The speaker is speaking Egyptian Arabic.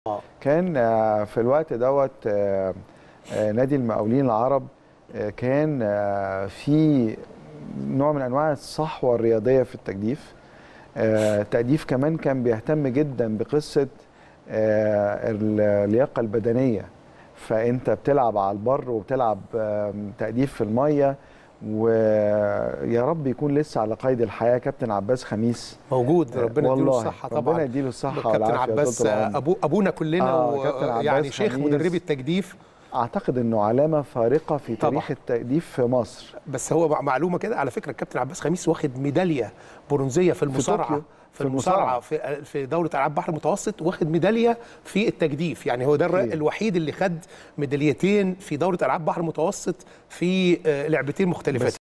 آه. كان آه، في الوقت دوت آه، آه، نادي المقاولين العرب آه، كان آه، في نوع من انواع الصحوه الرياضيه في التجديف آه، التجديف كمان كان بيهتم جدا بقصه آه، اللياقه البدنيه فانت بتلعب على البر وبتلعب آه، تجديف في الميه ويا رب يكون لسه على قيد الحياه كابتن عباس خميس موجود ربنا يديله والله الصحه ربنا طبعا يديله الصحه كابتن والعافيه عباس طول العمر. أبو ابونا كلنا آه، كابتن عباس يعني شيخ خميس. مدربي التجديف اعتقد انه علامه فارقه في طبعا. تاريخ التجديف في مصر بس هو مع- معلومه كده على فكره الكابتن عباس خميس واخد ميداليه برونزيه في المصارعه طوكيو. في, في المصارعه المصارعة. في في دوله العاب بحر المتوسط واخد ميداليه في التجديف يعني هو ده الر- أوكي. الوحيد اللي خد ميداليتين في دوله العاب بحر المتوسط في آه، لعبتين مختلفتين